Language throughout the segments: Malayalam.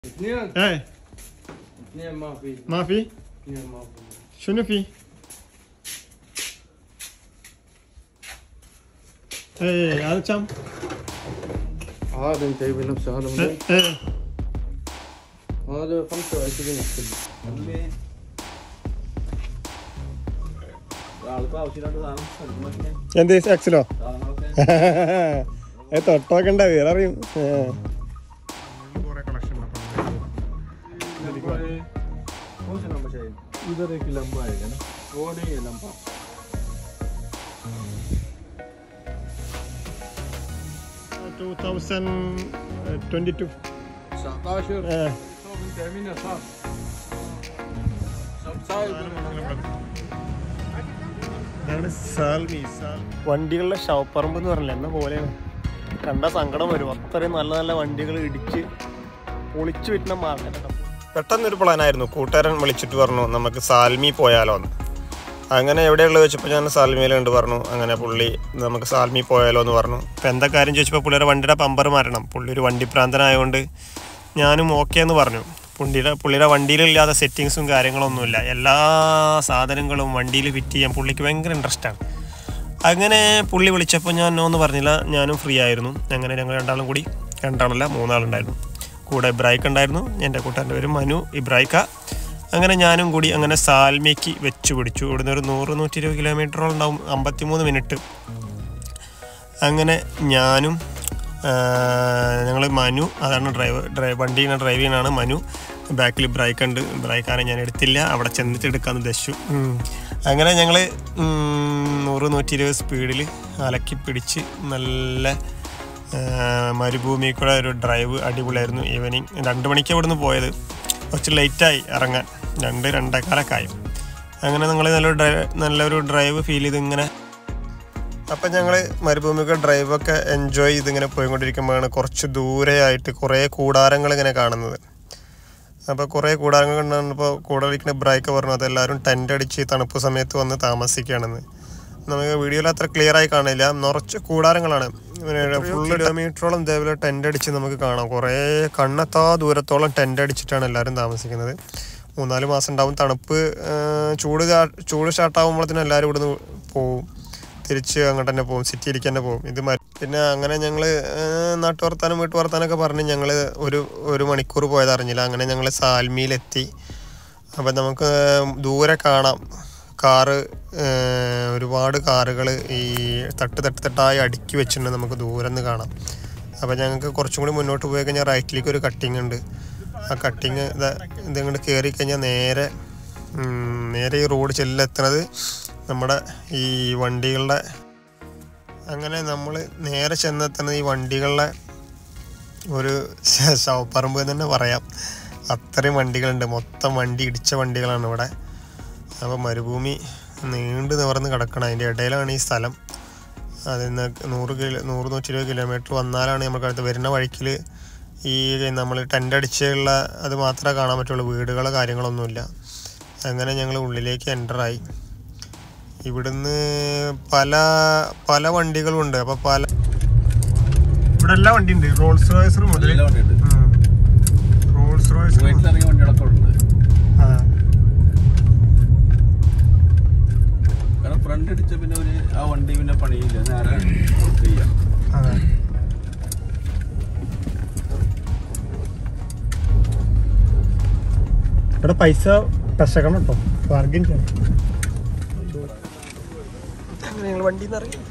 اثنين ايه اثنين ما في ما في اثنين ما في شنو في ايه هذا كم هذا انت جايب نفسه هذا ايه مليون إيه. هذا 25 اكتب ആൾക്ക് ആവശ്യമില്ലാത്ത സാധനം എടുക്കുമ്പോഴേക്കും എന്ത് എക്സിലോ സാധനങ്ങളൊക്കെ ഏ തൊട്ടൊക്കെ ഉണ്ടാവും വേറെ അറിയും कौन सा नंबर चाहिए उधर एक लंबा आएगा ना वो नहीं है लंबा ടൂ തൗസൻഡ് ട്വന്റി ടു 19 ഏ شوف انت يمين يسار വണ്ടികളുടെ ഷവപ്പറമ്പ് എന്ന് പറഞ്ഞില്ല എന്ന പോലെയാണ് കണ്ട സങ്കടം വരും അത്രയും നല്ല നല്ല വണ്ടികൾ ഇടിച്ച് പൊളിച്ചു വിറ്റുന്ന മാർക്കറ്റാണ് പെട്ടെന്നൊരു പ്ലാനായിരുന്നു കൂട്ടുകാരൻ വിളിച്ചിട്ട് പറഞ്ഞു നമുക്ക് സാൽമി പോയാലോ എന്ന് അങ്ങനെ എവിടെയുള്ളത് വെച്ചപ്പോൾ ഞാൻ സാൽമിയിലുണ്ട് പറഞ്ഞു അങ്ങനെ പുള്ളി നമുക്ക് സാൽമി പോയാലോ എന്ന് പറഞ്ഞു ഇപ്പം എന്താ കാര്യം ചോദിച്ചപ്പോൾ പുള്ളിയുടെ വണ്ടിയുടെ പമ്പർ മാറ്റണം പുള്ളി ഒരു വണ്ടിപ്രാന്തനായതുകൊണ്ട് ഞാനും ഓക്കെ എന്ന് പറഞ്ഞു പുള്ളിയുടെ പുള്ളിയുടെ വണ്ടിയിലില്ലാത്ത സെറ്റിങ്സും കാര്യങ്ങളൊന്നുമില്ല എല്ലാ സാധനങ്ങളും വണ്ടിയിൽ ഫിറ്റ് ചെയ്യാൻ പുള്ളിക്ക് ഭയങ്കര ഇൻട്രസ്റ്റാണ് അങ്ങനെ പുള്ളി വിളിച്ചപ്പോൾ ഞാൻ നോ എന്ന് പറഞ്ഞില്ല ഞാനും ഫ്രീ ആയിരുന്നു അങ്ങനെ ഞങ്ങൾ രണ്ടാളും കൂടി രണ്ടാളല്ല മൂന്നാളുണ്ടായിരുന്നു കൂടെ ഇബ്രായിക്ക് ഉണ്ടായിരുന്നു എൻ്റെ കൂട്ടുകാരൻ്റെ പേര് മനു ഇബ്രായിക്ക അങ്ങനെ ഞാനും കൂടി അങ്ങനെ സാൽമിക്ക് വെച്ച് പിടിച്ചു ഇവിടുന്ന് ഒരു നൂറ് നൂറ്റി ഇരുപത് കിലോമീറ്ററോളം ഉണ്ടാവും അമ്പത്തിമൂന്ന് മിനിറ്റ് അങ്ങനെ ഞാനും ഞങ്ങൾ മനു അതാണ് ഡ്രൈവർ ഡ്രൈവ് വണ്ടീനെ ഡ്രൈവ് ചെയ്യാനാണ് മനു ബാക്കിൽ ബ്രൈക്ക് ഉണ്ട് ബ്രൈക്കാനെ ഞാൻ എടുത്തില്ല അവിടെ ചെന്നിട്ട് എടുക്കാമെന്ന് ഉദ്ദേശിച്ചു ഉം. അങ്ങനെ ഞങ്ങൾ നൂറ് നൂറ്റി ഇരുപത് സ്പീഡിൽ അലക്കി പിടിച്ച് നല്ല ആ, മരുഭൂമി കൂടെ ഒരു ഡ്രൈവ് അടിപൊളിയായിരുന്നു ഈവനിങ് രണ്ട് മണിക്ക് ഇവിടുന്ന് പോയത് കുറച്ച് ലേറ്റായി ഇറങ്ങാൻ രണ്ട് രണ്ടേക്കാലൊക്കെ ആയി അങ്ങനെ ഞങ്ങൾ നല്ലൊരു ഡ്രൈവ് നല്ലൊരു ഡ്രൈവ് ഫീൽ ചെയ്ത് ഇങ്ങനെ അപ്പം ഞങ്ങൾ മരുഭൂമിക്ക് ഡ്രൈവൊക്കെ എൻജോയ് ചെയ്ത് ഇങ്ങനെ പോയിക്കൊണ്ടിരിക്കുമ്പോഴാണ് കുറച്ച് ദൂരെയായിട്ട് കുറേ കൂടാരങ്ങൾ ഇങ്ങനെ കാണുന്നത് അപ്പോൾ കുറേ കൂടാരങ്ങൾ കണ്ടപ്പോൾ കൂടെ ഇരിക്കുന്ന ബ്രൈക്ക് പറഞ്ഞു അതെല്ലാവരും ടെൻ്റ് അടിച്ച് തണുപ്പ് സമയത്ത് വന്ന് താമസിക്കുകയാണെന്ന് നമുക്ക് വീഡിയോയിൽ അത്ര ക്ലിയർ ആയി കാണില്ല നിറച്ച് കൂടാരങ്ങളാണ് ഫുൾ കിലോമീറ്ററോളം ഇതേപോലെ ടെൻ്റ് അടിച്ച് നമുക്ക് കാണാം കുറേ കണ്ണെത്താ ദൂരത്തോളം ടെൻ്റ് അടിച്ചിട്ടാണ് എല്ലാവരും താമസിക്കുന്നത് മൂന്നാല് മാസം ഉണ്ടാവും തണുപ്പ് ആ, ചൂട് കാ- ചൂട് സ്റ്റാർട്ടാകുമ്പോഴത്തേനും എല്ലാവരും ഇവിടുന്ന് പോവും തിരിച്ച് അങ്ങോട്ട് തന്നെ പോകും സിറ്റിയിലേക്ക് തന്നെ പോകും ഇത് മ- പിന്നെ അങ്ങനെ ഞങ്ങൾ നാട്ടു വർത്താനം വീട്ടു വർത്താനൊക്കെ പറഞ്ഞ് ഞങ്ങൾ ഒരു ഒരു മണിക്കൂർ പോയത് അറിഞ്ഞില്ല അങ്ങനെ ഞങ്ങൾ സാൽമിയിലെത്തി അപ്പം നമുക്ക് ദൂരെ കാണാം കാറ് ഏഹ്, ഒരുപാട് കാറുകൾ ഈ തട്ട് തട്ട് തട്ടായി അടുക്കി വെച്ചിട്ടുണ്ട് നമുക്ക് ദൂരെ നിന്ന് കാണാം അപ്പം ഞങ്ങൾക്ക് കുറച്ചും കൂടി മുന്നോട്ട് പോയി കഴിഞ്ഞാൽ റൈറ്റിലേക്ക് ഒരു കട്ടിങ് ഉണ്ട് ആ കട്ടിങ് ഇതിങ്ങോട്ട് കയറി കഴിഞ്ഞാൽ നേരെ ഉം, നേരെ ഈ റോഡ് ചെല്ലെത്തുന്നത് നമ്മുടെ ഈ വണ്ടികളുടെ അങ്ങനെ നമ്മൾ നേരെ ചെന്നെത്തുന്നത് ഈ വണ്ടികളുടെ ഒരു ശ- ശവപ്പറമ്പ് എന്ന് തന്നെ പറയാം അത്രയും വണ്ടികളുണ്ട് മൊത്തം വണ്ടി ഇടിച്ച വണ്ടികളാണ് ഇവിടെ അപ്പോൾ മരുഭൂമി നീണ്ടു നിവർന്ന് കിടക്കണം അതിൻ്റെ ഇടയിലാണ് ഈ സ്ഥലം അതിൽ നിന്ന് നൂറ് കിലോ നൂറ് നൂറ്റി ഇരുപത് കിലോമീറ്റർ വന്നാലാണ് നമുക്ക് അടുത്ത് വരുന്ന വഴിക്കിൽ ഈ നമ്മൾ ടെൻ്റ് അടിച്ചുള്ള അത് മാത്രമേ കാണാൻ പറ്റുള്ളൂ വീടുകളോ കാര്യങ്ങളൊന്നുമില്ല അങ്ങനെ ഞങ്ങൾ ഉള്ളിലേക്ക് എൻ്ററായി ഇവിടുന്ന് പല പല വണ്ടികളുണ്ട് അപ്പോൾ പല ഇവിടെ എല്ലാ വണ്ടി ഉണ്ട് റോൾസ് റോയ്സർ മുതൽ എല്ലാ വണ്ടിയുണ്ട് റോൾസ് റോയ്സ് വീട്ടിലിറങ്ങിയ വണ്ടികളൊക്കെ ഉണ്ട് കാരണം ഫ്രണ്ട് അടിച്ച പിന്നെ ഒരു ആ വണ്ടി പിന്നെ പണിയില്ല നേരെ ചെയ്യാം ഇവിടെ പൈസ ടച്ചക്കണം കേട്ടോ ബാർഗിൻ ചെയ്യണം അങ്ങനെ ഞങ്ങൾ വണ്ടിയിൽ നിന്ന് ഇറങ്ങി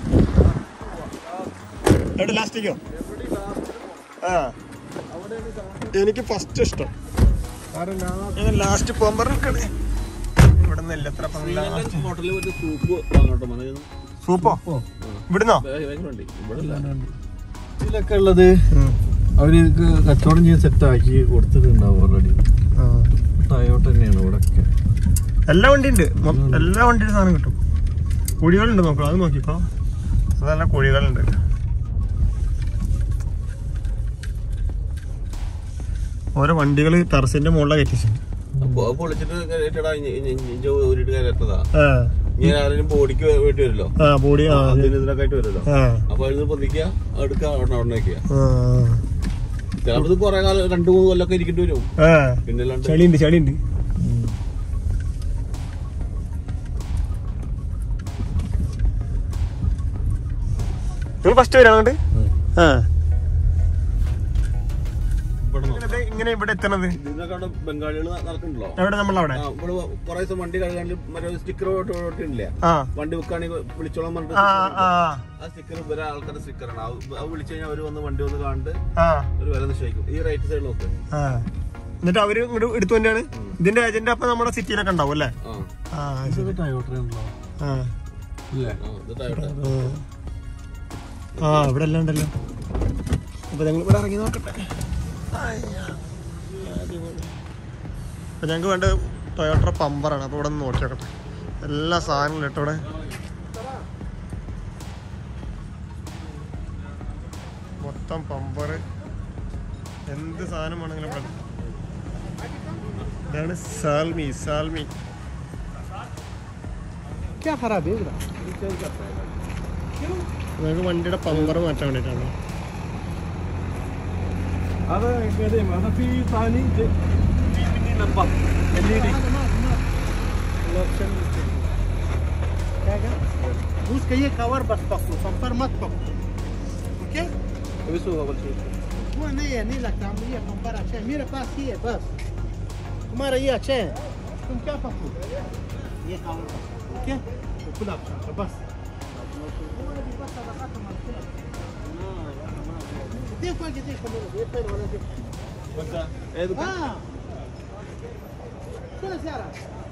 എവിടെ ലാസ്റ്റിക്കോ ആ എനിക്ക് ഫസ്റ്റ് ഇഷ്ടം ഞാൻ ലാസ്റ്റ് പോകാൻ പറഞ്ഞേ ഇവിടെ നിന്ന് എത്ര ഹോട്ടലിൽ ഒരു സൂപ്പ് വാങ്ങോട്ടോ മതി സൂപ്പോ ഇവിടുന്നോ വണ്ടി ഇവിടെ ഇതിലൊക്കെ ഉള്ളത് അവർക്ക് കച്ചവടം ചെയ്ത് സെറ്റ് ആക്കി കൊടുത്തിട്ടുണ്ടാവും ഓൾറെഡി ടയോട്ട തന്നെയാണ് ഇവിടെ ഒക്കെ എല്ലാ വണ്ടി ഉണ്ട് എല്ലാ വണ്ടിയുടെ സാധനം കിട്ടും കുഴികളുണ്ട് നോക്കാം അത് നോക്കിക്കോ അതല്ല കുഴികളുണ്ട് ഓരോ വണ്ടികൾ ടെറസിന്റെ മുകളിലാണ് കയറ്റിച്ചിട്ടുണ്ട് അപ്പൊ അത് പൊളിച്ചിട്ട് കയറ്റടാ ഊരിട്ട് കയറ്റതാ ആ ഇങ്ങനെ ആരെങ്കിലും ബോഡിക്ക് വേണ്ടി വരുമല്ലോ ആ ബോഡി ആ അതിന് ഇതിനൊക്കെ ആയിട്ട് വരുമല്ലോ ആ അപ്പൊ അതിന് പൊന്തിക്കുക എടുക്കുക അവിടെ അവിടെ വെക്കുക ആ. ചിലപ്പോ കൊറേ കാലം രണ്ടു മൂന്ന് കൊല്ലൊക്കെ ഇരിക്കേണ്ടി വരും ആ പിന്നെ അല്ലാണ്ട് ചളിയുണ്ട് ചളിയുണ്ട് നിങ്ങൾ ഫസ്റ്റ് വരാം അങ്ങോട്ട് ആ ഇവിടെ നോക്കാം. ഇങ്ങനെ ദേ ഇങ്ങനെ ഇവിടെ എത്തണത് ഇതിനൊക്കെ അവിടെ ബംഗാളികൾ നടക്കുന്നുണ്ടല്ലോ എവിടെ നമ്മളവിടെ ആ, ഇവിടെ കുറെ ദിവസം വണ്ടി കഴുകാണ്ട് മറ്റേ സ്റ്റിക്കർ ഇല്ലേ ആ വണ്ടി വെക്കുകയാണെങ്കിൽ വിളിച്ചോളാൻ പറഞ്ഞിട്ട് ആ ആ ആ സ്റ്റിക്കർ ഇവരെ ആൾക്കാരുടെ സ്റ്റിക്കറാണ് അത് വിളിച്ചു കഴിഞ്ഞാൽ അവര് വന്ന് വണ്ടി വന്ന് കണ്ട് ആ ഒരു വില നിശ്ചയിക്കും ഈ റൈറ്റ് സൈഡിൽ നോക്ക് ആ എന്നിട്ട് അവര് ഇങ്ങോട്ട് എടുത്തു തന്നെയാണ് ഇതിന്റെ ഏജന്റ് അപ്പൊ നമ്മുടെ സിറ്റിയിലൊക്കെ ഉണ്ടാവും അല്ലേ ആ ആ ഇത് ടയോട്ടയാണല്ലോ ആ ഇല്ലേ ആ ഇത് ടയോട്ട ആ ഇവിടെ എല്ലാം ഉണ്ടല്ലോ അപ്പൊ ഞങ്ങൾ ഇവിടെ ഇറങ്ങി നോക്കട്ടെ അപ്പൊ ഞങ്ങൾക്ക് വേണ്ട ടൊയോട്ട പമ്പറാണ് അപ്പൊ ഇവിടെ ഒന്ന് നോക്കി നോക്കട്ടെ എല്ലാ സാധനങ്ങളും കേട്ടോ ഇവിടെ മൊത്തം പമ്പർ എന്ത് സാധനം വേണമെങ്കിലും ഇവിടെ ഉണ്ട്. ഇതാണ് സാൽമി സാൽമി क्या खराब है इधर നമുക്ക് വണ്ടിയുടെ പമ്പർ മാറ്റാൻ വേണ്ടിയിട്ടാണ് هذا قديم هذا في ثاني في لمبه ال اي دي उसका ये कवर बस पकड़ो पंपर मत पकड़ो ओके वो नहीं है नहीं लगता मुझे पंपर अच्छा है मेरे पास ही है बस तुम्हारा ये अच्छा है तुम क्या पकड़ो ये कवर ओके तो खुला अच्छा बस देखो आगे देखो मेरे ये पैर वाला देखो ഏത് हाँ चलो सारा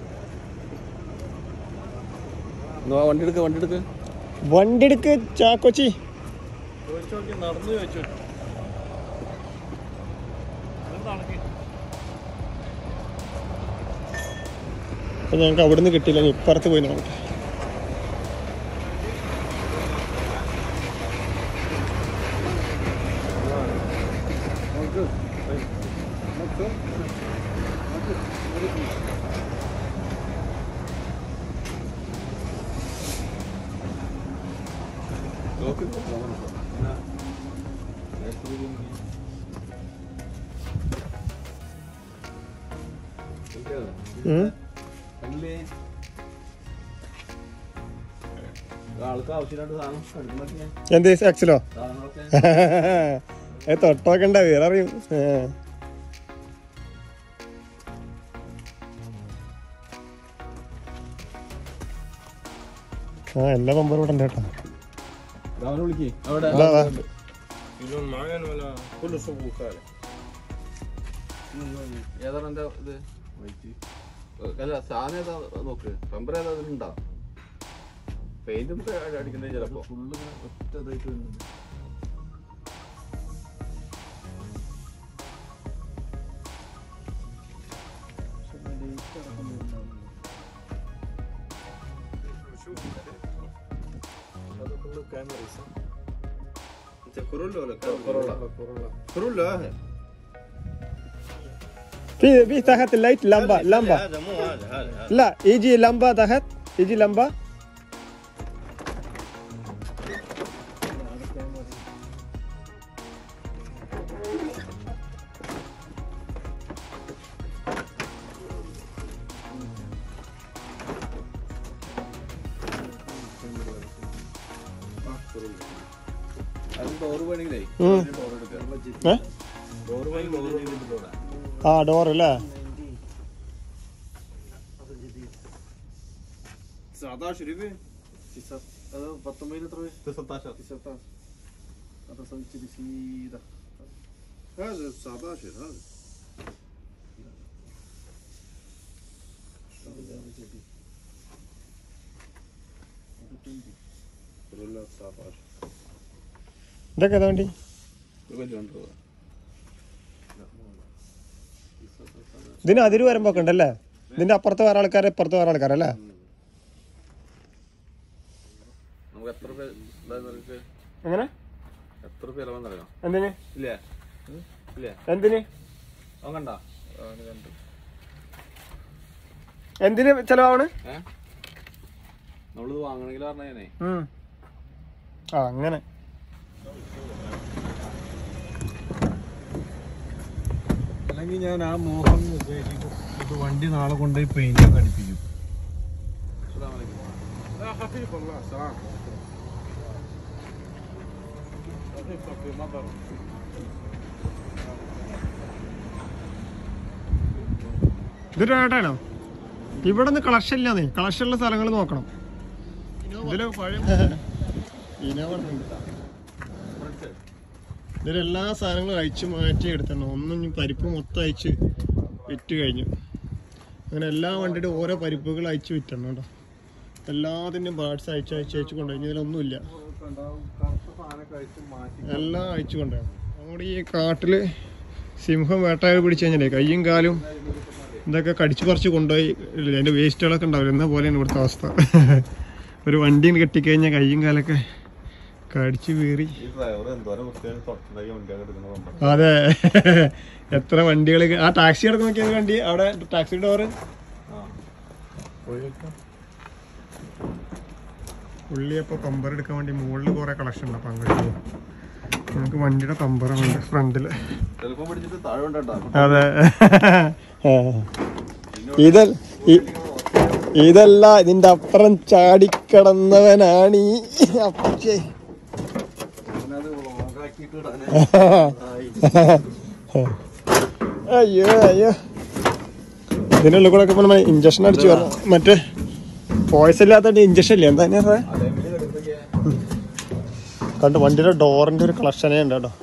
വണ്ടി എടുക്ക വണ്ടി എടുക്ക വണ്ടി എടുക്ക് ചാക്കൊച്ചി നടന്നു ചോദിച്ചു അപ്പൊ ഞങ്ങൾക്ക് അവിടെ നിന്ന് കിട്ടിയില്ല ഇനി ഇപ്പുറത്ത് പോയി നോക്കട്ടെ ഉം. ആൾക്ക് ആവശ്യമില്ലാണ്ട് സാധനം എടുക്കുന്നൊക്കെ ഞാൻ എന്ത് ആക്സിലോ സാധനങ്ങളൊക്കെ ഏ തൊട്ടോക്കണ്ട വേറെ അറിയും ഏ. ആ എല്ലാ പമ്പറും ഇവിടെ ഉണ്ട് കേട്ടോ അവനെ വിളിക്കേ അവിടെ ഇതാ, ഇതാ. ഏതാണ് എന്റെ ഇത് അല്ല സാധനം ഏതാ നോക്ക് പമ്പർ ഏതാ അതിലുണ്ടോ പെയിന്റ് അടിക്കുന്നത് ചിലപ്പോ ഫുള്ള് ഒറ്റ ഇതായിട്ട് വരുന്നുണ്ട് في في تحت اللايت لمبه لمبه هذا مو هذا هذا هذا لا يجي لمبه تحت يجي لمبه അത് ഡോറ് പണിയില്ലേ ഉം. ഡോർ എടുക്കുക ഏ ഡോറ് പണി ഡോറ് ചെയ്തിട്ടുള്ള ആ ഡോർ അല്ലേ സാധാ ശരിക്ക് അത് പത്തൊമ്പതിന് എത്ര സത്താശ هذا صوت سيدة هذا 19 هذا كورولا 19 ഇതൊക്കെ ഏതാ വണ്ടി ഇതിന് അതിര് വരുമ്പോ ഒക്കെ ഉണ്ടല്ലേ ഇതിന്റെ അപ്പുറത്ത് വേറെ ആൾക്കാർ ഇപ്പുറത്ത് വേറെ ആൾക്കാരല്ലേ നമുക്ക് എത്ര പേര് നിനക്ക് എങ്ങനെ എത്ര പേര് വന്നറിയാം എന്തിന് ഇല്ലേ ഇല്ലേ എന്തിന് അവൻ കണ്ടാ അവന് കണ്ടു എന്തിന് ചെലവാണ് ഏ നമ്മളിത് വാങ്ങണമെങ്കിൽ പറഞ്ഞേ ഉം. ആ അങ്ങനെ അല്ലെങ്കിൽ ഞാൻ ആ മോഹം ഉപയോഗിക്കും ഇത് വണ്ടി നാളെ കൊണ്ടുപോയി പെയിന്റ് അടിപ്പിക്കും لا خفيف والله سلام خفيف خفيف ما ضر ഇതൊരു ഏട്ടാണോ ഇവിടെ നിന്ന് കളക്ഷൻ ഇല്ലാന്നേ കളക്ഷൻ ഉള്ള സ്ഥലങ്ങൾ നോക്കണം ഇതില് പഴയ ഇനോവ ഉണ്ട്. ഇതിലെല്ലാ സാധനങ്ങളും അയച്ചു മാറ്റി എടുത്തണം ഒന്നും ഇനി പരിപ്പ് മൊത്തം അയച്ച് വിറ്റ് കഴിഞ്ഞു അങ്ങനെ എല്ലാ വണ്ടിയുടെ ഓരോ പരിപ്പുകൾ അയച്ചു വിറ്റണം കേട്ടോ എല്ലാത്തിൻ്റെയും പാർട്സ് അയച്ച് അയച്ച് അയച്ച് കൊണ്ടുപോയി ഇതിലൊന്നുമില്ല എല്ലാം അയച്ചു കൊണ്ടുപോയി നമ്മുടെ ഈ കാട്ടില് സിംഹം വേട്ടായ പിടിച്ചു കഴിഞ്ഞാലേ കയ്യും കാലും ഇതൊക്കെ കടിച്ചു പറിച്ച് കൊണ്ടുപോയി ഇല്ലേ, അതിന്റെ വേസ്റ്റുകളൊക്കെ ഉണ്ടാവില്ല എന്ന പോലെയാണ് ഇവിടുത്തെ അവസ്ഥ ഒരു വണ്ടി കെട്ടിക്കഴിഞ്ഞാൽ കയ്യും കാലൊക്കെ കടിച്ചു വീറി ഈ ഡ്രൈവർ എന്തോരം വൃത്തിയായി തുടച്ചിട്ടായി വണ്ടിയാണ് എടുക്കുന്നത് അതെ എത്ര വണ്ടികൾ ആ ടാക്സി കിടക്ക് നോക്കിയത് വണ്ടി അവിടെ ടാക്സി ഡോറ് ഉള്ളിയപ്പോ പമ്പർ എടുക്കാൻ വേണ്ടി മുകളിൽ കുറെ കളക്ഷൻ ഉണ്ട് അപ്പൊ അങ്ങോട്ട് പോകും നമുക്ക് വണ്ടിയുടെ പമ്പറുണ്ട് ഫ്രണ്ടില് ചിലപ്പോ പിടിച്ചിട്ട് താഴെ കൊണ്ടാ അതെ ഇത് ഇതല്ല ഇതിന്റെ അപ്പുറം ചാടിക്കടന്നവനാണ് ഈ അപ്പച്ചേ അയ്യോ അയ്യോ ഇതിനുള്ളിൽ കൂടെ ഒക്കെ നമ്മൾ ഇഞ്ചക്ഷൻ അടിച്ചു വരണം മറ്റേ പോയ്സ് ഇല്ലാത്ത ഇഞ്ചക്ഷൻ ഇല്ലേ എന്താ അതിനെ പറയാ? കണ്ടു വണ്ടിയുടെ ഡോറിന്റെ ഒരു കളക്ഷനേ ഉണ്ട് കേട്ടോ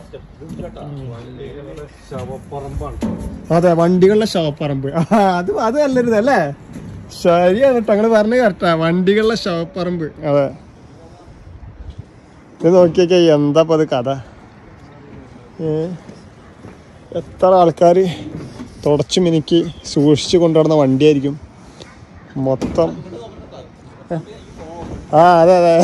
ശവപ്പറമ്പാണ് അതെ വണ്ടികളുടെ ശവപ്പറമ്പ് ആ, അത് അത് നല്ലൊരു ഇതല്ലേ ശരിയാണ് കേട്ടോ ഞങ്ങള് പറഞ്ഞത് കറക്റ്റാ വണ്ടികളുടെ ശവപ്പറമ്പ് അതെ ഇത് നോക്കിയൊക്കെ എന്താ ഇപ്പൊ അത് കഥ ഏ എത്ര ആൾക്കാർ തുടച്ചു മിനുക്കി സൂക്ഷിച്ചു കൊണ്ടുവരുന്ന വണ്ടിയായിരിക്കും മൊത്തം ഏ? ആ അതെ അതെ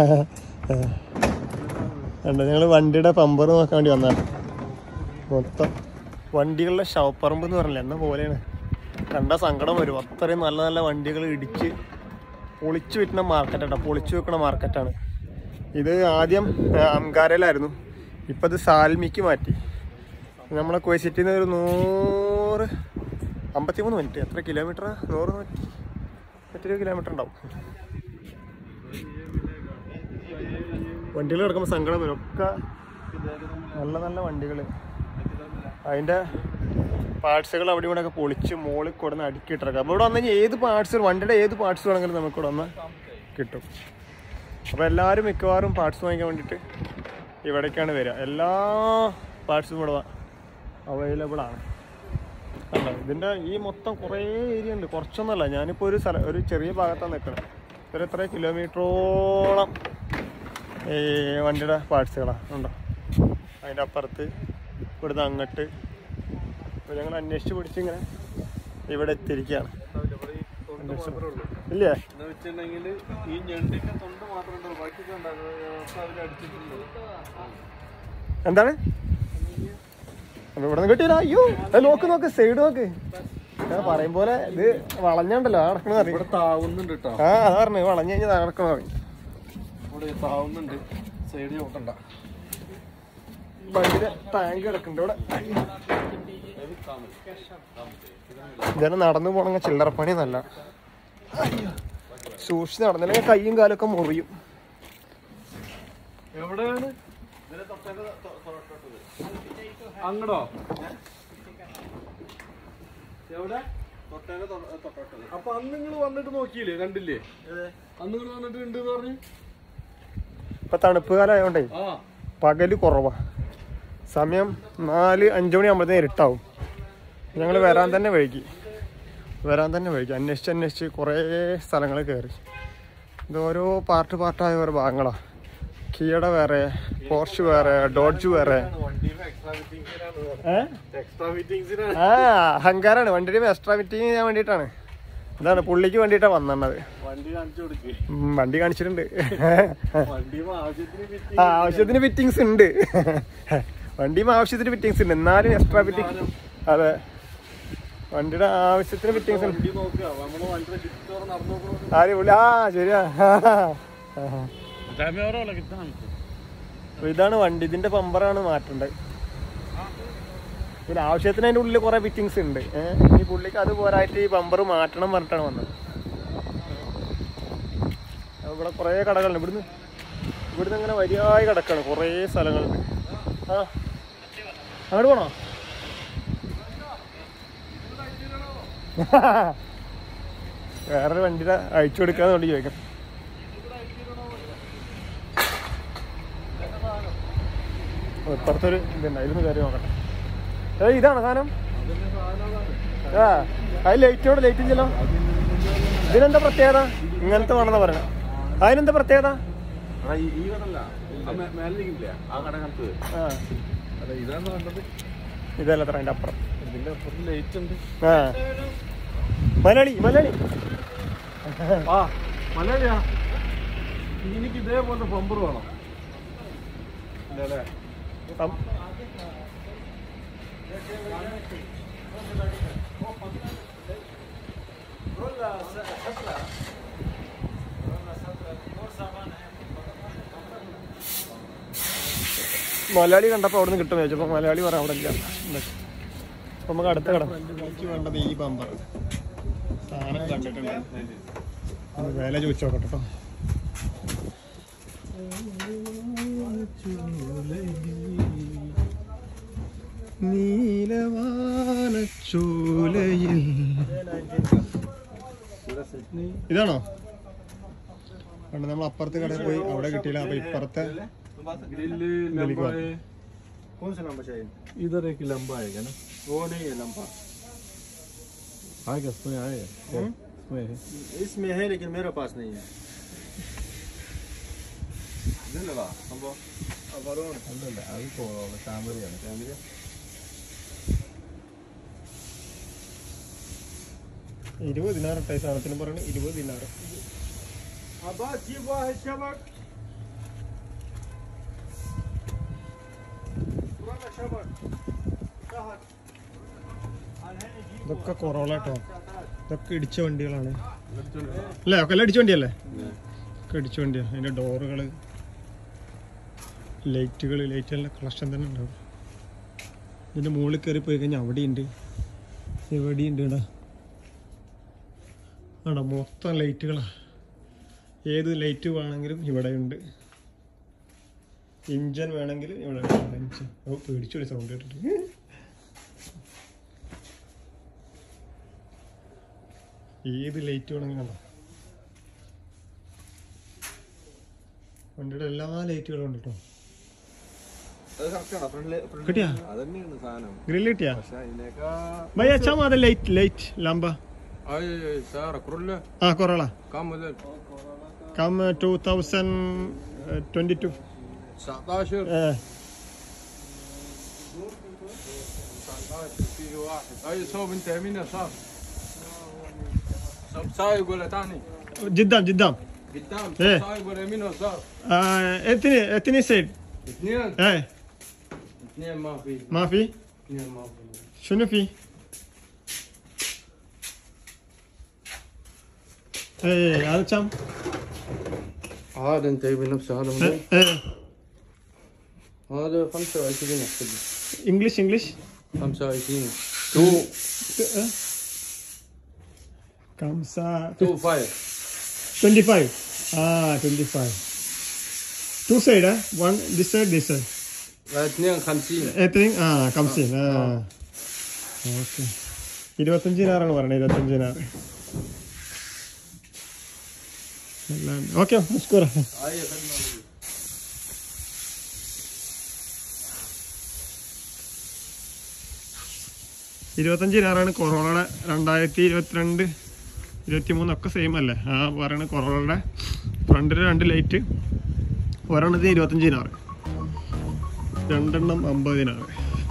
ഉണ്ട് ഞങ്ങൾ വണ്ടിയുടെ പമ്പർ നോക്കാൻ വേണ്ടി വന്നതാണ് മൊത്തം വണ്ടികളുടെ ശവപ്പറമ്പ് എന്ന് പറഞ്ഞില്ല എന്ന പോലെയാണ് കണ്ട സങ്കടം വരും അത്രയും നല്ല നല്ല വണ്ടികൾ ഇടിച്ച് പൊളിച്ചു വിറ്റുന്ന മാർക്കറ്റാണ് പൊളിച്ചു വെക്കുന്ന മാർക്കറ്റാണ് ഇത് ആദ്യം ആ, അംഗാരയിലായിരുന്നു ഇപ്പം ഇത് സാൽമിക്ക് മാറ്റി നമ്മളെ കോയസിറ്റിയിൽ നിന്ന് ഒരു നൂറ് അമ്പത്തിമൂന്ന് മിനിറ്റ് എത്ര കിലോമീറ്റർ നൂറ് നൂറ്റി എത്ര കിലോമീറ്റർ ഉണ്ടാവും വണ്ടികൾ കിടക്കുമ്പോൾ സങ്കടം വരും ഒക്കെ നല്ല നല്ല വണ്ടികൾ അതിൻ്റെ പാർട്സുകൾ അവിടെ ഇവിടെ ഒക്കെ പൊളിച്ച് മോളിൽ കൊടുന്ന് അടുക്കിയിട്ടിറക്കാം അപ്പോൾ ഇവിടെ വന്നു കഴിഞ്ഞാൽ ഏത് പാർട്സ് വണ്ടിയുടെ ഏത് പാർട്സ് വേണമെങ്കിലും നമുക്ക് ഇവിടെ വന്ന് കിട്ടും അപ്പോൾ എല്ലാവരും മിക്കവാറും പാർട്സ് വാങ്ങിക്കാൻ വേണ്ടിയിട്ട് ഇവിടേക്കാണ് വരിക എല്ലാ പാർട്സും ഇവിടെ അവൈലബിൾ ആണ് അല്ല ഇതിൻ്റെ ഈ മൊത്തം കുറേ ഏരിയ ഉണ്ട് കുറച്ചൊന്നുമല്ല ഞാനിപ്പോൾ ഒരു സ്ഥലം ഒരു ചെറിയ ഭാഗത്താണ് നിൽക്കുന്നത് ഒരു എത്ര കിലോമീറ്ററോളം ഈ വണ്ടിയുടെ പാർട്സുകളാണ് ഉണ്ടോ അതിൻ്റെ അപ്പുറത്ത് ഇവിടുന്ന് അങ്ങോട്ട് അപ്പോൾ ഞങ്ങൾ അന്വേഷിച്ച് പിടിച്ചിങ്ങനെ ഇവിടെ എത്തിയിരിക്കുകയാണ് ഇല്ലേ എന്ന് വെച്ചിട്ടുണ്ടെങ്കിൽ ഈ ഞണ്ടിന്റെ തൊണ്ട് മാത്രം ഉണ്ടോ ബാക്കിയൊക്കെ ഉണ്ടാകും അവരടിച്ചിട്ടുണ്ട് എന്താണ് അപ്പൊ ഇവിടെ നിന്ന് കിട്ടിയില്ല അയ്യോ അത് നോക്ക് നോക്ക് സൈഡ് നോക്ക് ഞാൻ പറയും പോലെ ഇത് വളഞ്ഞുണ്ടല്ലോ നടക്കണ അറിയും ഇവിടെ താവുന്നുണ്ട് കേട്ടോ ആ അതാ പറഞ്ഞു വളഞ്ഞു കഴിഞ്ഞാൽ നടക്കണ പറയും ഇവിടെ താവുന്നുണ്ട് സൈഡ് ചോട്ടണ്ട വണ്ടിയുടെ ടാങ്ക് കിടക്കുന്നുണ്ട് ഇവിടെ ഇതന്നെ നടന്നു പോണെങ്കിൽ ചില്ലറപ്പണി നല്ല സൂക്ഷിച്ച് നടന്നില്ലെങ്കിൽ കൈയും കാലൊക്കെ മുറിയും എവിടെയാണ് അങ്ങടോ എവിടെ അപ്പൊ അന്ന് നിങ്ങൾ വന്നിട്ട് നോക്കിയില്ലേ കണ്ടില്ലേ അന്ന് നിങ്ങൾ വന്നിട്ട് ഉണ്ട് പറഞ്ഞു ഇപ്പൊ തണുപ്പ് കാലമായോണ്ടേ ആ പകല് കുറവാ സമയം നാല് അഞ്ചു മണി ആകുമ്പോഴത്തേന് ഇരുട്ടാവും ഞങ്ങൾ വരാൻ തന്നെ വൈകി വരാൻ തന്നെ വൈകി അന്വേഷിച്ച് അന്വേഷിച്ച് കുറേ സ്ഥലങ്ങൾ കയറി ഇത് ഓരോ പാർട്ട് പാർട്ടായ ഓരോ ഭാഗങ്ങളാ കിയട വേറെ പോർച്ച് വേറെ ഡോഡ്ജ് വേറെ വണ്ടിയിൽ എക്സ്ട്രാ ഫിറ്റിംഗ്സിനാണ് ഏ? എക്സ്ട്രാ ഫിറ്റിംഗ്സിനാണ് ആ അഹങ്കാരാണ് വണ്ടിയുടെ എക്സ്ട്രാ ഫിറ്റിങ് ചെയ്യാൻ വേണ്ടിയിട്ടാണ് ഇതാണ് പുള്ളിക്ക് വേണ്ടിയിട്ടാണ് വന്നത് വണ്ടി കാണിച്ചു കൊടുക്കേ ഉം, വണ്ടി കാണിച്ചിട്ടുണ്ട് വണ്ടിയും ആവശ്യത്തിന് ഫിറ്റിംഗ് ആ, ആവശ്യത്തിന് ഫിറ്റിങ്സ് ഉണ്ട് വണ്ടിയും ആവശ്യത്തിന് ഫിറ്റിങ്സ് ഉണ്ട് എന്നാലും എക്സ്ട്രാ ഫിറ്റിംഗ് അതെ വണ്ടിയുടെ ആവശ്യത്തിന് ഫിറ്റിങ്സ് ഉണ്ട് വണ്ടി നോക്കുക നമ്മള് വണ്ടിയുടെ ചുറ്റോറ് നടന്നു നോക്കണം ആരും വിളി- ആ ശരിയാ അപ്പൊ ഇതാണ് വണ്ടി ഇതിന്റെ പമ്പറാണ് മാറ്റേണ്ടത് പിന്നെ ആവശ്യത്തിന് അതിൻ്റെ ഉള്ളിൽ കുറേ ഫിറ്റിങ്സ് ഉണ്ട് ഏഹ് ഈ പുള്ളിക്ക് അത് പോരായിട്ട് ഈ ബമ്പർ മാറ്റണം പറഞ്ഞിട്ടാണ് വന്നത് അപ്പൊ ഇവിടെ കുറേ കടകളുണ്ട് ഇവിടുന്ന് ഇവിടുന്ന് ഇങ്ങനെ വരിയായി കിടക്കാണ് കുറേ സ്ഥലങ്ങളുണ്ട് ആ അങ്ങോട്ട് പോണോ വേറൊരു വണ്ടിയുടെ അയച്ചു കൊടുക്കാന്ന് വേണ്ടി ചോദിക്കാം ഓ, ഇപ്പുറത്തൊരു ഇതുണ്ട് അതിലൊന്ന് കയറി നോക്കട്ടെ ഏയ് ഇതാണ് സാധനം ആ അത് ലൈറ്റോട് ലൈറ്റ് ഇല്ലല്ലോ ഇതിനെന്താ പ്രത്യേകത ഇങ്ങനത്തെ വേണമെന്ന് പറയണം അതിനെന്താ പ്രത്യേകത എടാ, ഈ ഈ കടല്ല ആ മേ- മേലെ ഇരിക്കില്ലേ ആ കട കണ്ടത് ആ അല്ല ഇതാണ് കണ്ടത് ഇതല്ല അത്ര അതിൻ്റെ അപ്പുറം ഇതിന്റെ അപ്പുറത്ത് ലൈറ്റ് ഉണ്ട് ആ മലയാളി മലയാളി ആ മലയാളിയാ എനിക്ക് ഇതേപോലെ ബമ്പർ വേണം ഇല്ലല്ലേ സം- മലയാളി കണ്ടപ്പോൾ അവിടെ നിന്ന് കിട്ടും ചോദിച്ചപ്പോൾ മലയാളി പറയാം അവിടെ ഇല്ല ഉണ്ട്. അപ്പൊ നമുക്ക് അടുത്ത കട എനിക്ക് വേണ്ടത് ഈ ബമ്പർ സാധനം കണ്ടിട്ടുണ്ട് ഒന്ന് വില ചോദിച്ചു നോക്കട്ടെ കേട്ടോ നീലവാനച്ചോലയിൽ ഇതാണോ പണ്ട് നമ്മൾ അപ്പുറത്തെ കടയിൽ പോയി അവിടെ കിട്ടിയില്ല അപ്പൊ ഇപ്പുറത്തെ ഗ്രില്ല് ഇതിലേക്ക് വാ. ലംബ कौन सा नंबर चाहिए इधर एक लंबा आएगा ना वो नहीं है लंबा आएगा इसमें आएगा हम्म? इसमें है इसमें है लेकिन मेरे पास नहीं है ഇതല്ലടാ സംഭവം അല്ലല്ല അത് പോകാം ക്യാമറയാണ് ക്യാമറ ഇരുപത് ദിനാറ് ഇട്ട ഈ സാധനത്തിന് പറയുന്നത് ഇരുപത് ദിനാറ് अब्बा जी वो है शबक पुराना शबक ഇതൊക്കെ കൊറോള കേട്ടോ ഇതൊക്കെ ഇടിച്ച വണ്ടികളാണ് അല്ലേ ഒക്കെ എല്ലാം ഇടിച്ച വണ്ടിയല്ലേ ഒക്കെ ഇടിച്ച വണ്ടിയാണ് അതിന്റെ ഡോറുകൾ ലൈറ്റുകൾ ലൈറ്റുകളുടെ കളക്ഷൻ തന്നെ ഉണ്ടാവും ഇതിന്റെ മുകളിൽ കയറി പോയി കഴിഞ്ഞാൽ അവിടെയുണ്ട് എവിടെയുണ്ട് ഇടാ ആടാ മൊത്തം ലൈറ്റുകളാ ഏത് ലൈറ്റ് വേണമെങ്കിലും ഇവിടെ ഉണ്ട് ഇഞ്ചൻ വേണമെങ്കിൽ ഇവിടെ ഉണ്ട് ഇഞ്ചൻ ഓ പേടിച്ചൊരു സൗണ്ട് കേട്ടിട്ട് ഏത് ലൈറ്റ് വേണമെങ്കിലും കണ്ടോ വണ്ടിയുടെ എല്ലാ ലൈറ്റുകളും ഉണ്ട് കേട്ടോ അത് കറക്റ്റാണ് ഫ്രണ്ടില് കിട്ടിയാ അതന്നെയാണ് സാധനം ഗ്രില്ല് കിട്ടിയാ പക്ഷെ അതിനേക്കാ ഭയ അച്ഛാ മാത ലൈറ്റ് ലൈറ്റ് ലംബ اي سيارة كرولا ആ കൊറോള كم موديل؟ കം ടൂ തൗസൻഡ് ട്വന്റി ടു 19 19 في واحد اي صوب انت يمين يسار صوب سايق ولا تاني؟ ജിദ്ദാം ജിദ്ദാം قدام إيه. صوب سايق ولا يمين ويسار؟ എത്തിനി എത്തിനി സൈഡ് اثنين ഏ اثنين ما في മാഫി اثنين ما في شنو في؟ ايه هذا كم؟ هذا انت يبي نفسه هذا ايه موديل ايه هذا 25 احسب لي. انجلش انجلش 25 كم ساعة 2 5 25 اه 25 two side eh? one this side this side 52 എത്രയും ആ കംസീൻ ആ ഓക്കെ ഇരുപത്തഞ്ചിനാറാണ് പറയുന്നത് ഇരുപത്തഞ്ചിനാറ് ഓക്കെ സ്കൂറ اي خدمه ഇരുപത്തഞ്ചിനാറാണ് കൊറോണയുടെ രണ്ടായിരത്തി ഇരുപത്തിരണ്ട് ഇരുപത്തി മൂന്നൊക്കെ സെയിം അല്ലേ ആ പറയണ കൊറോണയുടെ ഫ്രണ്ടിൽ രണ്ട് ലൈറ്റ് ഒരെണ്ണത്തിന് ഇരുപത്തഞ്ചിനാറ് രണ്ടെണ്ണം അമ്പതിനാറ്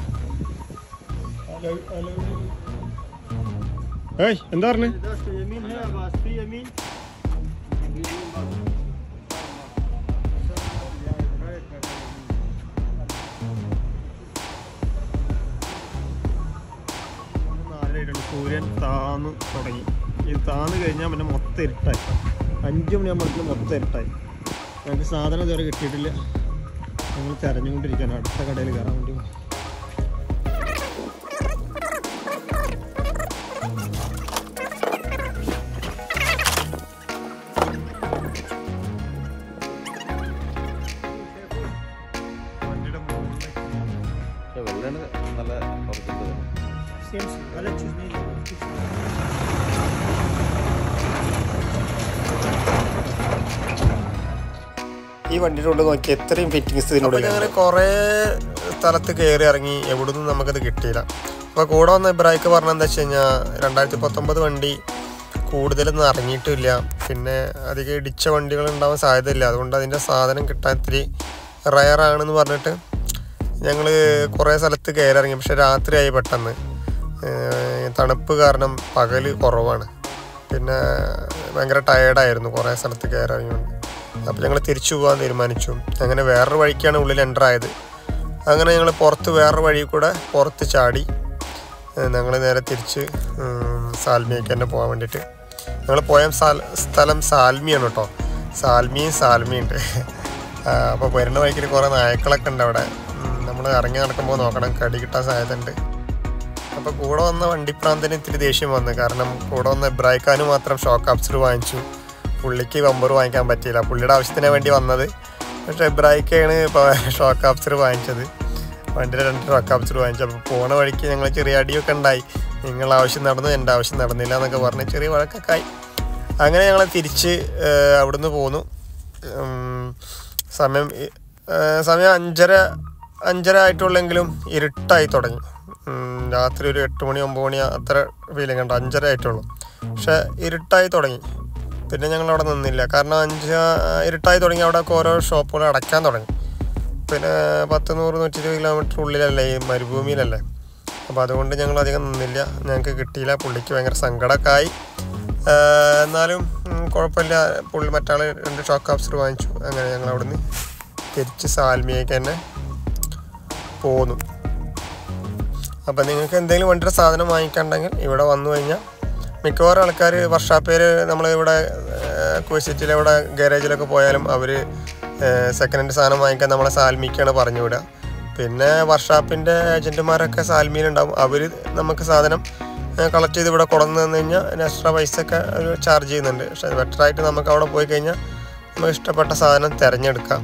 ഏയ് എന്താ പറഞ്ഞേ दस तो यमीन है बस भी यमीन നാലരയായിട്ടുണ്ട് സൂര്യൻ താന്ന് തുടങ്ങി ഇത് താന്ന് കഴിഞ്ഞാൽ പിന്നെ മൊത്തം ഇരുട്ടായി അഞ്ച് മണിയാകുമ്പോഴത്തേക്കും മൊത്തം ഇരുട്ടായി ഞങ്ങൾക്ക് സാധനം ഇതുവരെ കിട്ടിയിട്ടില്ല ഞങ്ങൾ തിരഞ്ഞുകൊണ്ടിരിക്കുകയാണ് അടുത്ത കടയിൽ കയറാൻ വേണ്ടി سيمسي ولا تشوزني ഈ വണ്ടിയുടെ ഉള്ളിൽ നോക്കി എത്രയും ഫിറ്റിങ്സ് ഇതിനുള്ളിൽ അങ്ങനെ കുറേ സ്ഥലത്ത് കയറി ഇറങ്ങി എവിടുന്നും നമുക്കത് കിട്ടിയില്ല അപ്പോൾ കൂടെ വന്ന ഇബ്രാഹിക്ക് പറഞ്ഞ എന്താ വെച്ച് കഴിഞ്ഞാൽ രണ്ടായിരത്തി പത്തൊമ്പത് വണ്ടി കൂടുതലൊന്നും ഇറങ്ങിയിട്ടില്ല പിന്നെ അധികം ഇടിച്ച വണ്ടികൾ ഉണ്ടാവാൻ സാധ്യതയില്ല അതുകൊണ്ട് അതിൻ്റെ സാധനം കിട്ടാൻ ഇത്തിരി റയറാണെന്ന് പറഞ്ഞിട്ട് ഞങ്ങൾ കുറേ സ്ഥലത്ത് കയറി ഇറങ്ങി പക്ഷെ രാത്രിയായി പെട്ടെന്ന് ഏഹ് തണുപ്പ് കാരണം പകൽ കുറവാണ് പിന്നെ ഭയങ്കര ടയേർഡായിരുന്നു കുറേ സ്ഥലത്ത് കയറി ഇറങ്ങിയുണ്ട് അപ്പോൾ ഞങ്ങൾ തിരിച്ചു പോകാൻ തീരുമാനിച്ചു അങ്ങനെ വേറൊരു വഴിക്കാണ് ഉള്ളിൽ എൻ്റർ ആയത് അങ്ങനെ ഞങ്ങൾ പുറത്ത് വേറൊരു വഴി കൂടെ പുറത്ത് ചാടി ഞങ്ങൾ നേരെ തിരിച്ച് ഉം, സാൽമിയേക്ക് തന്നെ പോകാൻ വേണ്ടിയിട്ട് ഞങ്ങൾ പോയ സാൽ സ്ഥലം സാൽമിയാണ് കേട്ടോ സാൽമിയും സാൽമിയും ഉണ്ട് അപ്പോൾ വരുന്ന വഴിക്കിൽ കുറേ നായ്ക്കളൊക്കെ ഉണ്ട് അവിടെ നമ്മൾ ഇറങ്ങി നടക്കുമ്പോൾ നോക്കണം കടി കിട്ടാൻ സാധ്യത ഉണ്ട് അപ്പോൾ കൂടെ വന്ന വണ്ടിപ്രാന്തന് ഇത്തിരി ദേഷ്യം വന്നു കാരണം കൂടെ വന്ന ഇബ്രാഹിക്കാന് മാത്രം ഷോക്ക് അബ്സർ വാങ്ങിച്ചു പുള്ളിക്ക് ബമ്പർ വാങ്ങിക്കാൻ പറ്റിയില്ല പുള്ളിയുടെ ആവശ്യത്തിന് വേണ്ടി വന്നത് പക്ഷേ ഇബ്രാഹിക്കാണ് ഇപ്പോൾ ഷോക്ക് അബ്സർ വാങ്ങിച്ചത് വണ്ടിയുടെ രണ്ട് ഷോക്ക് അബ്സർ വാങ്ങിച്ചു അപ്പോൾ പോണ വഴിക്ക് ഞങ്ങൾ ചെറിയ അടിയൊക്കെ ഉണ്ടായി നിങ്ങൾ ആവശ്യം നടന്നു എൻ്റെ ആവശ്യം നടന്നില്ല എന്നൊക്കെ പറഞ്ഞ് ചെറിയ വഴക്കൊക്കെ ആയി അങ്ങനെ ഞങ്ങൾ തിരിച്ച് ഏഹ്, അവിടുന്ന് പോന്നു ഉം, സമയം ഇ- ഏഹ്, സമയം അഞ്ചര അഞ്ചര ആയിട്ടുള്ളെങ്കിലും ഇരുട്ടായി തുടങ്ങി ഉം, രാത്രി ഒരു എട്ട് മണി ഒമ്പത് മണി അത്ര ഫീലിംഗ് ഉണ്ട് അഞ്ചര ആയിട്ടുള്ളൂ പക്ഷെ ഇരുട്ടായി തുടങ്ങി പിന്നെ ഞങ്ങൾ അവിടെ നിന്നില്ല കാരണം അഞ്ച് ഇരുട്ടായി തുടങ്ങി അവിടെ ഓരോ ഷോപ്പുകൾ അടയ്ക്കാൻ തുടങ്ങി പിന്നെ പത്ത് നൂറ് നൂറ്റി ഇരുപത് കിലോമീറ്റർ ഉള്ളിലല്ലേ ഈ മരുഭൂമിയിലല്ലേ അപ്പോൾ അതുകൊണ്ട് ഞങ്ങൾ അധികം നിന്നില്ല ഞങ്ങൾക്ക് കിട്ടിയില്ല പുള്ളിക്ക് ഭയങ്കര സങ്കടമൊക്കെ ആയി ആഹ് എന്നാലും ഉം, കുഴപ്പമില്ല പുള്ളി മറ്റാൾ രണ്ട് ഷോക്ക് ഓഫ്സർ വാങ്ങിച്ചു അങ്ങനെ ഞങ്ങൾ അവിടുന്ന് തിരിച്ച് സാൽമിയേക്ക് തന്നെ പോന്നു അപ്പം നിങ്ങൾക്ക് എന്തെങ്കിലും വണ്ടിയുടെ സാധനം വാങ്ങിക്കണ്ടെങ്കിൽ ഇവിടെ വന്നു കഴിഞ്ഞാൽ മിക്കവാറും ആൾക്കാർ വർഷാപ്പേര് നമ്മൾ ഇവിടെ കുവസിറ്റിലെ ഇവിടെ ഗാരേജിലൊക്കെ പോയാലും അവർ സെക്കൻഡ് ഹാൻഡ് സാധനം വാങ്ങിക്കാൻ നമ്മളെ സാൽമിക്കാണ് പറഞ്ഞു വിടുക പിന്നെ വർഷാപ്പിൻ്റെ ഏജൻറ്റുമാരൊക്കെ സാൽമിയിലുണ്ടാവും അവർ നമുക്ക് സാധനം കളക്ട് ചെയ്ത് ഇവിടെ കൊണ്ടുവന്ന് തന്നു കഴിഞ്ഞാൽ അതിന് എക്സ്ട്രാ പൈസ ഒക്കെ അവർ ചാർജ് ചെയ്യുന്നുണ്ട് പക്ഷേ ബെറ്ററായിട്ട് നമുക്ക് അവിടെ പോയി കഴിഞ്ഞാൽ നമുക്ക് ഇഷ്ടപ്പെട്ട സാധനം തിരഞ്ഞെടുക്കാം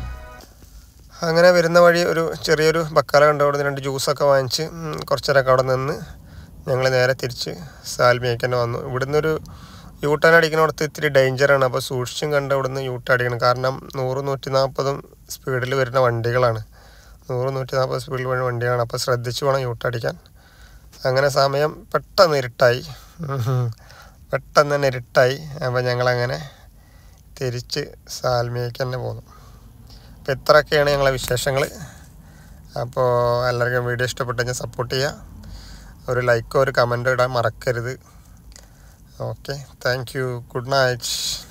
അങ്ങനെ വരുന്ന വഴി ഒരു ചെറിയൊരു ബക്കാല കണ്ട് അവിടെ നിന്ന് രണ്ട് ജ്യൂസൊക്കെ വാങ്ങിച്ച് ഉം, കുറച്ച് നേരമൊക്കെ അവിടെ നിന്ന് ഞങ്ങൾ നേരെ തിരിച്ച് സാൽമിയേക്ക് തന്നെ വന്നു ഇവിടുന്ന് ഒരു യൂട്ടേൺ അടിക്കുന്നിടത്ത് ഇത്തിരി ഡേഞ്ചറാണ് അപ്പോൾ സൂക്ഷിച്ചും കണ്ട് ഇവിടുന്ന് യൂട്ടേൺ അടിക്കണം കാരണം നൂറ് നൂറ്റി നാൽപ്പതും സ്പീഡിൽ വരുന്ന വണ്ടികളാണ് നൂറ് നൂറ്റി നാൽപ്പത് സ്പീഡിൽ വരുന്ന വണ്ടികളാണ് അപ്പോൾ ശ്രദ്ധിച്ച് വേണം യൂട്ടേൺ അടിക്കാൻ അങ്ങനെ സമയം പെട്ടെന്ന് ഇരുട്ടായി ഉം. പെട്ടെന്ന് തന്നെ ഇരുട്ടായി അപ്പോൾ ഞങ്ങളങ്ങനെ തിരിച്ച് സാൽമിയേക്ക് തന്നെ പോന്നു അപ്പോൾ ഇത്രയൊക്കെയാണ് ഞങ്ങളെ വിശേഷങ്ങൾ അപ്പോൾ എല്ലാവർക്കും വീഡിയോ ഇഷ്ടപ്പെട്ടു കഴിഞ്ഞാൽ സപ്പോർട്ട് ചെയ്യുക ഒരു ലൈക്കോ ഒരു കമൻറ്റോ ഇടാൻ മറക്കരുത് okay thank you good night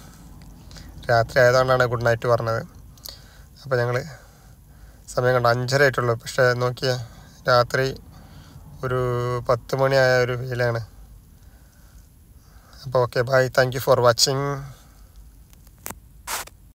രാത്രി ആയതുകൊണ്ടാണ് ഗുഡ് നൈറ്റ് പറഞ്ഞത് അപ്പോൾ ഞങ്ങൾ സമയം കണ്ട അഞ്ചര ആയിട്ടുള്ളൂ പക്ഷേ നോക്കിയേ രാത്രി ഒരു പത്ത് മണിയായ ഒരു ഫീലാണ് അപ്പോൾ okay bye thank you for watching